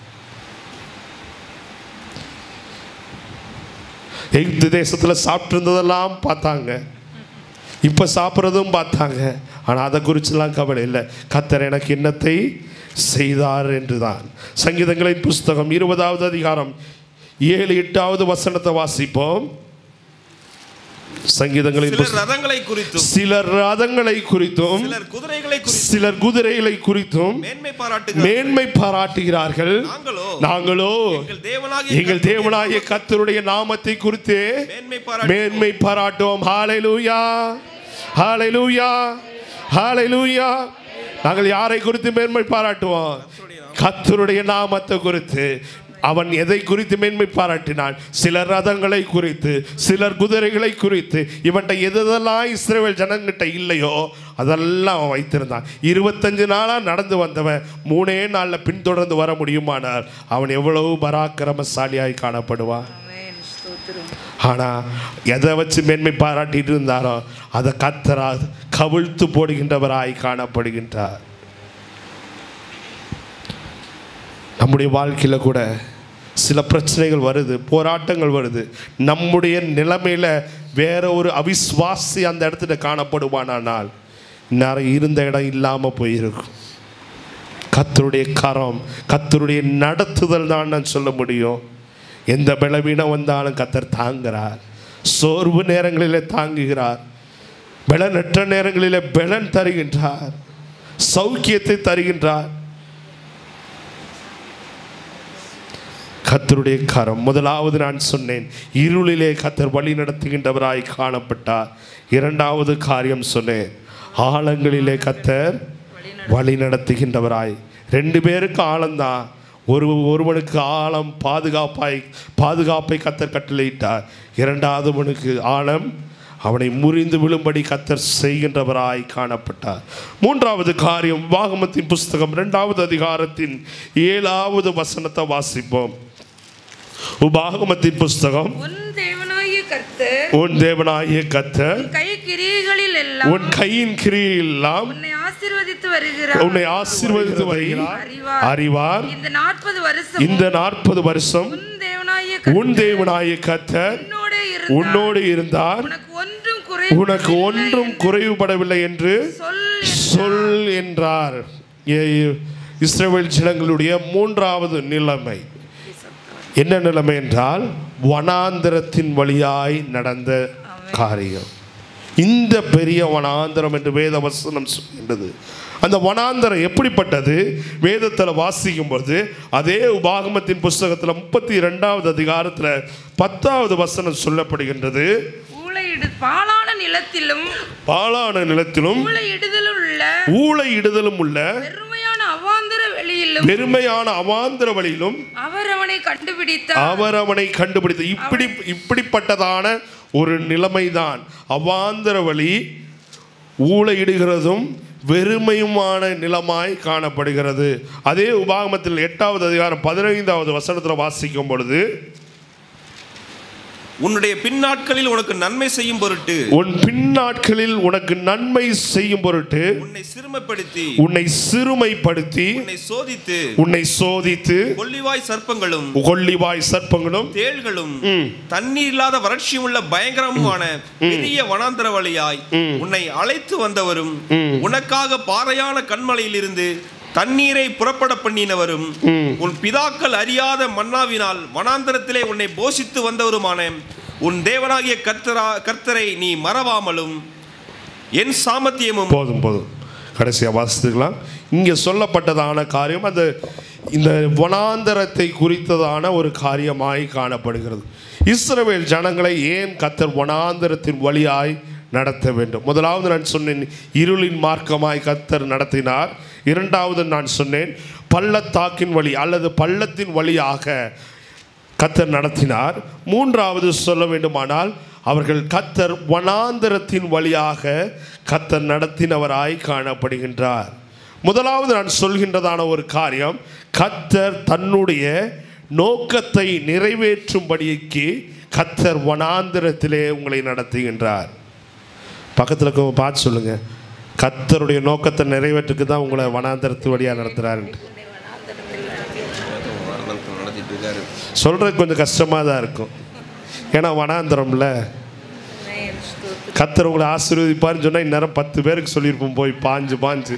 எகிப்து தேசத்தில் சாப்பிட்ருந்ததெல்லாம் பார்த்தாங்க இப்போ சாப்பிட்றதும் பார்த்தாங்க ஆனால் அதை குறிச்செல்லாம் கவலை இல்லை கத்தர் எனக்கு என்னத்தை செய்தார் என்று தான் சங்கீதங்களின் புஸ்தகம் இருபதாவது அதிகாரம் ஏழு எட்டாவது வசனத்தை வாசிப்போம் சங்கீதங்களின் சிலர் புஸ்தகம் ரதங்களை குறித்தும் சிலர் ரதங்களை குறித்தும் சிலர் குதிரைகளை குறித்தும் சிலர் குதிரைகளை குறித்தும் மேன்மை பாராட்டுகிறார்கள் மேன்மை பாராட்டுகிறார்கள் நாங்களோ நாங்களோ எங்கள் தேவனாகிய எங்கள் தேவனாகிய கத்தருடைய நாமத்தை குறித்து மேன்மை பாராட்டு மேன்மை பாராட்டுவோம் ஹalleluya ஹalleluya ஹalleluya நாங்கள் யாரை குறித்து மேன்மை பாராட்டுவோம் கத்தருடைய நாமத்தை குறித்து அவன் எதை குறித்து மேன்மை பாராட்டினான் சிலர் ரதங்களை குறித்து சிலர் குதிரைகளை குறித்து இவன்கிட்ட எதெல்லாம் இஸ்ரேல் ஜனங்கிட்ட இல்லையோ அதெல்லாம் அவன் வைத்திருந்தான் இருபத்தஞ்சு நாளாக நடந்து வந்தவன் மூணே நாளில் பின்தொடர்ந்து வர முடியுமானால் அவன் எவ்வளவு பராக்கிரமசாலியாய் காணப்படுவான் ஆமென் ஸ்தோத்திரம் ஆனால் எதை வச்சு மேன்மை பாராட்டிட்டு இருந்தாரோ அதை கத்தரா கவிழ்த்து போடுகின்றவராய் காணப்படுகின்றார் நம்முடைய வாழ்க்கையில் கூட சில பிரச்சனைகள் வருது போராட்டங்கள் வருது நம்முடைய நிலைமையில் வேற ஒரு அவிஸ்வாசி அந்த இடத்துல காணப்படுவானால் நேரம் இருந்த இடம் இல்லாமல் போயிருக்கும் கத்தருடைய கரம் கத்தருடைய நடத்துதல் தான் நான் சொல்ல முடியும் எந்த பலவீனம் வந்தாலும் கத்தர் தாங்குகிறார் சோர்வு நேரங்களிலே தாங்குகிறார் பலனற்ற நேரங்களிலே பலன் தருகின்றார் சௌக்கியத்தை தருகின்றார் கத்தருடைய கரம் முதலாவது நான் சொன்னேன் இருளிலே கத்தர் வழி நடத்துகின்றவராய் காணப்பட்டார் இரண்டாவது காரியம் சொன்னேன் ஆழங்களிலே கத்தர் வழி நடத்துகின்றவராய் ரெண்டு பேருக்கு ஆழம்தான் ஒரு ஒருவனுக்கு ஆழம் பாதுகாப்பாய் பாதுகாப்பை கத்தர் கட்டளையிட்டார் இரண்டாவதுவனுக்கு ஆழம் அவனை முறிந்து விழும்படி கத்தர் செய்கின்றவராய் காணப்பட்டார் மூன்றாவது காரியம் வாகமத்தின் புஸ்தகம் இரண்டாவது அதிகாரத்தின் ஏழாவது வசனத்தை வாசிப்போம் உபாகமத்தின் புஸ்தகம் உன் தேவனாகிய கர்த்தர் உன் தேவனாகிய கத்தர் கை கிரியைகளில் எல்லாம் உன் கையின் கிரியெல்லாம் உன்னை ஆசீர்வதித்து வருகிறார் உன்னை ஆசீர்வதித்து வருகிறார் அறிவார். அறிவார் இந்த நாற்பது வருஷம் இந்த நாற்பது வருஷம் உன் தேவனாகிய உன் தேவனாகிய கத்தர் உன்னோட இருந்தார் உன்னோடு இருந்தார் உனக்கு ஒன்றும் குறை உனக்கு ஒன்றும் குறைவுபடவில்லை என்று சொல் சொல் என்றார் ஏ- இஸ்ரவேல் ஜனங்களுடைய மூன்றாவது நிலைமை என்ன நிலைமை என்றால் வனாந்தரத்தின் வழியாய் நடந்த காரியம் இந்த பெரிய வனாந்தரம் என்று வேத வசனம் சொல்கின்றது அந்த வனாந்தரம் எப்படிப்பட்டது வேதத்தில் வாசிக்கும் பொழுது அதே உபாகமத்தின் புஸ்தகத்தில் முப்பத்தி இரண்டாவது அதிகாரத்தில் பத்தாவது வசனம் சொல்லப்படுகின்றது ஊழையிடு பாலான நிலத்திலும் பாலான நிலத்திலும் ஊழையிடுதலும் உள்ள ஊழை இடுதலும் உள்ள பெருமையான அவாந்தர வெளியிலும் பெருமையான அவாந்திர வழியிலும் அவர் அவனை கண்டுபிடித்தார் அவர் அவனை கண்டுபிடித்து இப்படி இப்படிப்பட்டதான ஒரு நிலைமைதான் அவாந்திர வழி ஊழையிடுகிறதும் வெறுமையுமான நிலமாய் காணப்படுகிறது அதே உபாகமத்தில் எட்டாவது அதிகாரம் பதினைந்தாவது வசனத்தில் வாசிக்கும் பொழுது உன்னுடைய பின்னாட்களில் உனக்கு நன்மை செய்யும் பொருட்டு உன் பின்னாட்களில் உனக்கு நன்மை செய்யும் பொருட்டு உன்னை சிறுமைப்படுத்தி உன்னை சிறுமைப்படுத்தி உன்னை சோதித்து உன்னை சோதித்து கொள்ளிவாய் சர்ப்பங்களும் கொள்ளிவாய் சர்ப்பங்களும் தேள்களும் ம். தண்ணீர் இல்லாத வறட்சி உள்ள பயங்கரமான பெரிய வனாந்தர வழியாய் உன்னை அழைத்து வந்தவரும் உனக்காக பாறையான கண்மலையிலிருந்து தண்ணீரை புறப்பட பண்ணினவரும் உன் பிதாக்கள் அறியாத மன்னாவினால் வனாந்தரத்திலே உன்னை போஷித்து வந்தவருமான உன் தேவனாகிய கர்த்தரா கர்த்தரை நீ மறவாமலும் என் சாமர்த்தியமும் போதும் போதும் கடைசியாக வாசித்துக்கலாம் இங்கே சொல்லப்பட்டதான காரியம் அந்த இந்த வனாந்தரத்தை குறித்ததான ஒரு காரியமாய் காணப்படுகிறது இஸ்ரவேல் ஜனங்களை ஏன் கத்தர் வனாந்தரத்தின் வழியாய் நடத்த வேண்டும் முதலாவது நான் சொன்னேன் இருளின் மார்க்கமாய் கத்தர் நடத்தினார் இரண்டாவது நான் சொன்னேன் பள்ளத்தாக்கின் வழி அல்லது பள்ளத்தின் வழியாக கத்தர் நடத்தினார் மூன்றாவது சொல்ல வேண்டுமானால் அவர்கள் கத்தர் வனாந்தரத்தின் வழியாக கத்தர் நடத்தினவராய் காணப்படுகின்றார் முதலாவது நான் சொல்கின்றதான ஒரு காரியம் கத்தர் தன்னுடைய நோக்கத்தை நிறைவேற்றும்படிக்கு கத்தர் வனாந்தரத்திலே உங்களை நடத்துகின்றார் பக்கத்தில் இருக்கவங்க பார்த்து சொல்லுங்க கத்தருடைய நோக்கத்தை நிறைவேற்றுக்கு தான் உங்களை வனாந்தரத்து வழியாக நடத்துகிறாருன்ட்டு நடத்திட்டு இருக்காரு சொல்கிறது கொஞ்சம் கஷ்டமாக தான் இருக்கும் ஏன்னா வனாந்தரம்ல கத்தர் உங்களை ஆசீர்வதிப்பார்னு சொன்னால் இந்நேரம் பத்து பேருக்கு சொல்லியிருப்போம் போய் பாஞ்சு பாஞ்சு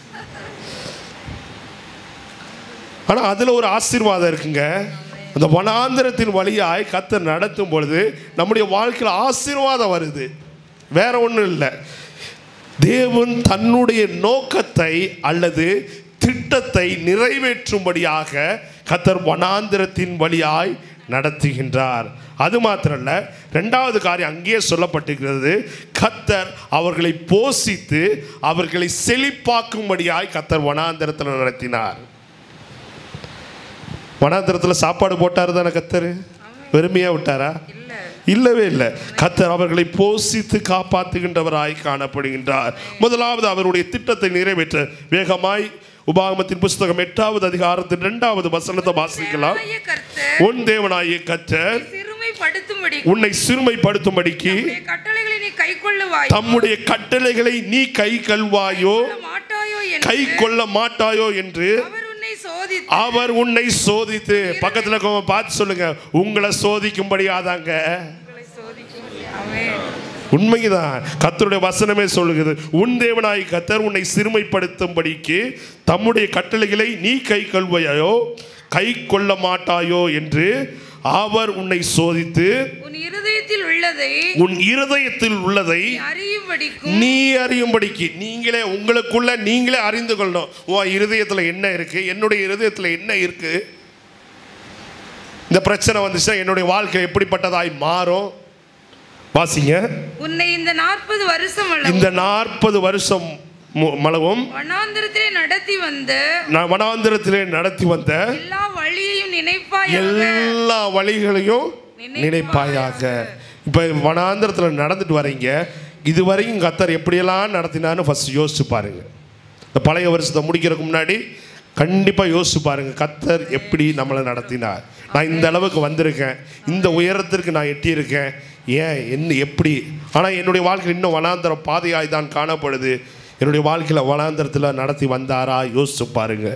ஆனால் அதில் ஒரு ஆசீர்வாதம் இருக்குங்க அந்த வனாந்திரத்தின் வழியாய் கத்தர் நடத்தும் பொழுது நம்முடைய வாழ்க்கையில் ஆசீர்வாதம் வருது வேற ஒன்றும் இல்லை தேவன் தன்னுடைய நோக்கத்தை அல்லது திட்டத்தை நிறைவேற்றும்படியாக கத்தர் வனாந்திரத்தின் வழியாய் நடத்துகின்றார் அது மாத்திரல்ல ரெண்டாவது காரியம் அங்கேயே சொல்லப்பட்டிருக்கிறது கத்தர் அவர்களை போஷித்து அவர்களை செழிப்பாக்கும்படியாய் கத்தர் வனாந்திரத்தில் நடத்தினார் வனாந்திரத்தில் சாப்பாடு போட்டார் தானே கத்தர் வெறுமையாக விட்டாரா இல்லவே இல்லை கத்தர் அவர்களை போஷித்து காப்பாற்றுகின்றவராய் காணப்படுகின்றார் முதலாவது அவருடைய திட்டத்தை நிறைவேற்ற வேகமாய் உபாகமத்தின் புஸ்தகம் எட்டாவது அதிகாரத்தின் இரண்டாவது வசனத்தை வாசிக்கலாம் தேவனாகிய கர்த்தர் உன் தேவனாகிய கத்தர் சிறுமைப்படுத்தும்படி உன்னை சிறுமைப்படுத்தும்படிக்கு உம்முடைய கட்டளைகளை நீ கைக்கொள்ளுவாய் தம்முடைய கட்டளைகளை நீ கை கல்வாயோ மாட்டாயோ கை என்று கொள்ள மாட்டாயோ என்று அவர் உன்னை சோதித்து அவர் உன்னை சோதித்து பக்கத்துல இருக்கவங்க பார்த்து சொல்லுங்க உங்களை சோதிக்கும்படியாதாங்க உங்களை சோதிக்கும் ஆமென் உண்மைதான் கத்தருடைய வசனமே சொல்லுகிறது உன் தேவனாய் கத்தர் உன்னை சிறுமைப்படுத்தும்படிக்கு தம்முடைய கட்டளைகளை நீ கை கொள்வையோ கை கொள்ள மாட்டாயோ என்று அவர் உன்னை சோதித்து உன் இருதயத்தில் உள்ளதை உன் இருதயத்தில் உள்ளதை நீ அறியும்படிக்கும் நீ அறியும்படிக்கு நீங்களே உங்களுக்குள்ள நீங்களே அறிந்து கொள்ளணும் உன் இருதயத்தில் என்ன இருக்கு என்னுடைய இருதயத்தில் என்ன இருக்கு இந்த பிரச்சனை வந்துச்சுன்னா என்னுடைய வாழ்க்கை எப்படிப்பட்டதாய் மாறும் வாசிங்க உன்னை இந்த நாற்பது வருஷம் இந்த அளவும் நாற்பது வருஷம் மு- மளவும் வனாந்திரத்திலே நடத்தி வந்த நான் வனாந்திரத்திலே நடத்தி வந்த எல்லா வழியையும் நினைப்பாயாக எல்லா வழிகளையும் நினைப்பாயாக. நினைப்பாயாக இப்போ வனாந்திரத்தில் நடந்துட்டு வரீங்க இதுவரைக்கும் கத்தர் எப்படியெல்லாம் நடத்தினான்னு ஃபர்ஸ்ட் யோசிச்சு பாருங்க இந்த பழைய வருஷத்தை முடிக்கிறதுக்கு முன்னாடி கண்டிப்பாக யோசிச்சு பாருங்க கத்தர் எப்படி நம்மளை நடத்தினார் நான் இந்த அளவுக்கு வந்திருக்கேன் இந்த உயரத்திற்கு நான் எட்டியிருக்கேன் ஏன் என்ன எப்படி ஆனால் என்னுடைய வாழ்க்கை இன்னும் வனாந்திர பாதையாய் தான் காணப்படுது என்னுடைய வாழ்க்கையில் வனாந்திரத்தில் நடத்தி வந்தாரா யோசிச்சு பாருங்க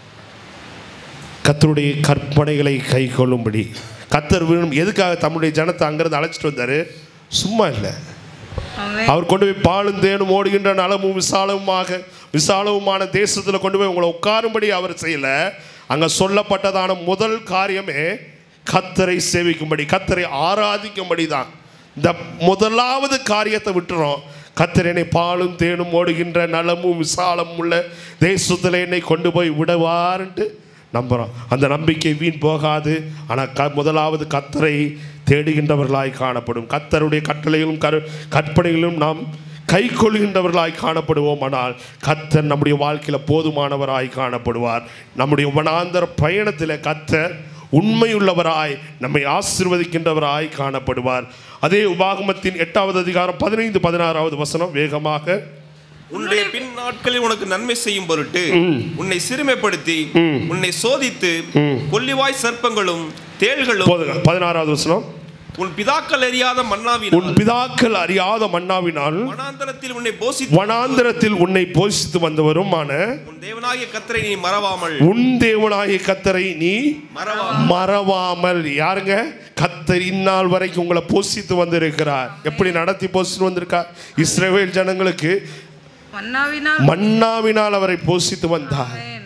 கத்தருடைய கற்பனைகளை கை கொள்ளும்படி கத்தர் விரும்பும் எதுக்காக தம்முடைய ஜனத்தை அங்கிருந்து அழைச்சிட்டு வந்தாரு சும்மா இல்லை ஆமென். அவர் கொண்டு போய் பாலும் தேனும் ஓடுகின்ற நலமும் விசாலமுமாக விசாலவுமான தேசத்தில் கொண்டு போய் உங்களை உட்காரும்படி அவர் செய்யல அங்கே சொல்லப்பட்டதான முதல் காரியமே கத்தரை சேவிக்கும்படி கத்தரை ஆராதிக்கும்படி தான் இந்த முதலாவது காரியத்தை விட்டுறோம் கத்தர் என்னை பாலும் தேனும் ஓடுகின்ற நலமும் விசாலமும் உள்ள தேசத்தில் என்னை கொண்டு போய் விடுவார்ன்ட்டு நம்புகிறோம் அந்த நம்பிக்கை வீண் போகாது ஆனால் க முதலாவது கத்தரை தேடுகின்றவர்களாய் காணப்படும் கத்தருடைய கட்டளைகளும் கரு கற்பனைகளும் நாம் கை கொள்கின்றவர்களாய் காணப்படுவோம் ஆனால் கத்தர் நம்முடைய வாழ்க்கையில் போதுமானவராய் காணப்படுவார் நம்முடைய வனாந்தர பயணத்தில் கத்தர் உண்மையுள்ளவராய் நம்மை ஆசிர்வதிக்கின்றவராய் காணப்படுவார் அதே உபாகமத்தின் எட்டாவது அதிகாரம் பதினைந்து பதினாறாவது வசனம் வேகமாக உன்னுடைய பின் நாட்களில் உனக்கு நன்மை செய்யும் பொருட்டு உன்னை சிறுமைப்படுத்தி உன்னை சோதித்து கொல்லிவாய் சர்ப்பங்களும் தேள்களும் போதுங்க பதினாறாவது வசனம் உன் பிதாக்கள் அறியாத உன் மன்னாவினால் பிதாக்கள் அறியாத மன்னாவினால் வனாந்தரத்தில் உன்னை போஷித்து வனாந்திரத்தில் உன்னை போஷித்து வந்தவருமான உன் தேவனாகிய கத்தரை நீ மறவாமல் உன் தேவனாகிய கத்தரை நீ மறவாமல் மறவாமல் யாருங்க கத்தர் இந்நாள் வரைக்கும் உங்களை போஷித்து வந்திருக்கிறார் எப்படி நடத்தி போஷித்து வந்திருக்கார் இஸ்ரவேல் ஜனங்களுக்கு மன்னாவினால் மன்னாவினால் அவரை போஷித்து வந்தார் ஆமென்.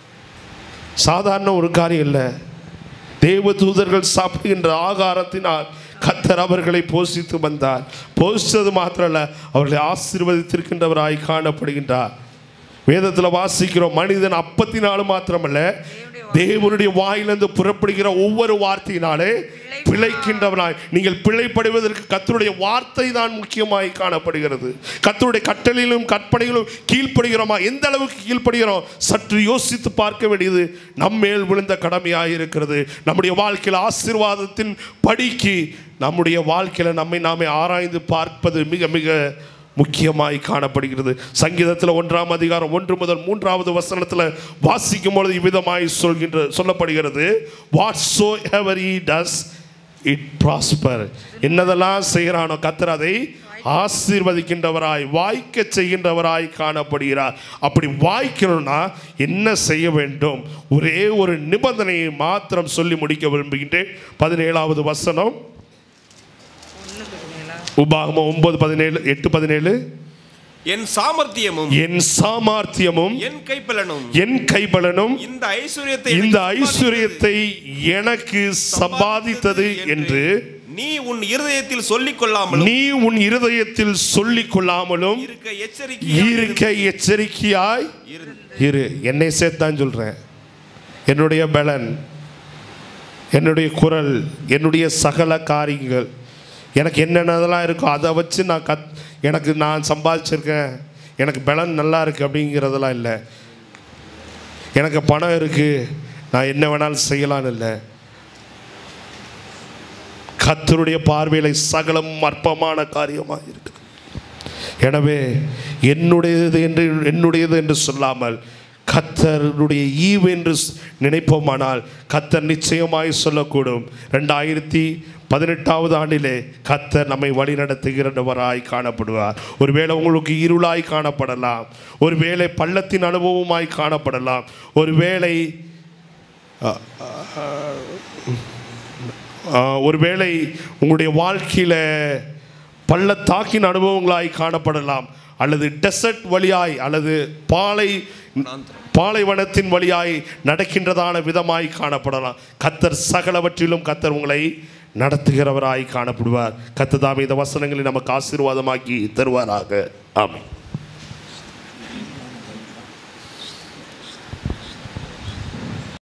சாதாரண ஒரு காரியம் இல்லை தேவ தூதர்கள் சாப்பிடுகின்ற ஆகாரத்தினால் கத்தர் அவர்களை போஷித்து வந்தார் போஷித்தது மாத்திரம் இல்ல அவர்களை ஆசீர்வதித்திருக்கின்றவராய் காணப்படுகின்றார் வேதத்தில் வாசிக்கிறோம் மனிதன் அப்பத்தினாலும் மாத்திரமல்ல தேவனுடைய வாயிலிருந்து புறப்படுகிற ஒவ்வொரு வார்த்தையினாலே பிழைக்கின்றவனாய் நீங்கள் பிழைப்படுவதற்கு கத்தருடைய வார்த்தை தான் முக்கியமாய் காணப்படுகிறது கத்தருடைய கட்டளையிலும் கற்பனையிலும் கீழ்ப்படுகிறோமா எந்த அளவுக்கு கீழ்ப்படுகிறோம் சற்று யோசித்து பார்க்க வேண்டியது நம்மேல் விழுந்த கடமையாக இருக்கிறது நம்முடைய வாழ்க்கையில் ஆசீர்வாதத்தின் படிக்கு நம்முடைய வாழ்க்கையில் நம்மை நாமே ஆராய்ந்து பார்ப்பது மிக மிக முக்கியமாய் காணப்படுகிறது சங்கீதத்தில் ஒன்றாம் அதிகாரம் ஒன்று முதல் மூன்றாவது வசனத்தில் வாசிக்கும் பொழுது இவ்விதமாய் சொல்கின்ற சொல்லப்படுகிறது whatsoever he does it prosper என்னதெல்லாம் செய்கிறானோ கத்தர் அதை ஆசீர்வதிக்கின்றவராய் வாய்க்க செய்கின்றவராய் காணப்படுகிறார் அப்படி வாய்க்கணும்னா என்ன செய்ய வேண்டும் ஒரே ஒரு நிபந்தனையை மாத்திரம் சொல்லி முடிக்க விரும்புகின்றேன் பதினேழாவது வசனம் உபாகமம் ஒன்பது பதினேழு எட்டு பதினேழு என் சாமர்த்தியமும் என் சாமர்த்தியமும் என் கைப்பலனும் என் கைபலனும் இந்த ஐஸ்வர்யத்தை இந்த எனக்கு ஐஸ்வர்யத்தை எனக்கு சம்பாதித்தது என்று நீ உன் இருதயத்தில் சொல்லிக் கொள்ளாமலும் நீ உன் இருதயத்தில் சொல்லிக் கொள்ளாமலும் இருக்க எச்சரிக்கை இருக்க எச்சரிக்கையாய் இரு என்னை சேர்த்தான் சொல்றேன் என்னுடைய பலன் என்னுடைய குரல் என்னுடைய சகல காரியங்கள் எனக்கு என்னென்னதெல்லாம் இருக்கோ அதை வச்சு நான் கத் எனக்கு நான் சம்பாதிச்சிருக்கேன் எனக்கு பலன் நல்லா இருக்கு அப்படிங்கிறதெல்லாம் இல்லை எனக்கு பணம் இருக்கு நான் என்ன வேணாலும் செய்யலான்னு இல்லை கத்தருடைய பார்வையில் சகலம் அற்பமான காரியமாக இருக்கு எனவே என்னுடையது என்று என்னுடையது என்று சொல்லாமல் கத்தருடைய ஈவு என்று ஸ்- நினைப்போமானால் கத்தர் நிச்சயமாய் சொல்லக்கூடும் ரெண்டாயிரத்தி பதினெட்டாவது ஆண்டிலே கத்தர் நம்மை வழி நடத்துகிறவராய் காணப்படுவார் ஒருவேளை உங்களுக்கு இருளாய் காணப்படலாம் ஒருவேளை பள்ளத்தின் அனுபவமாய் காணப்படலாம் ஒருவேளை ஆஹ், ஒருவேளை உங்களுடைய வாழ்க்கையில் பள்ளத்தாக்கின் அனுபவங்களாய் காணப்படலாம் அல்லது டெசர்ட் வழியாய் அல்லது பாலை பாலைவனத்தின் வழியாய் நடக்கின்றதான விதமாய் காணப்படலாம் கத்தர் சகலவற்றிலும் கத்தர் உங்களை நடத்துகிறவராய் காணப்படுவார் கத்ததாமே இந்த வசனங்களை நமக்கு ஆசீர்வாதமாக்கி தருவாராக ஆமென்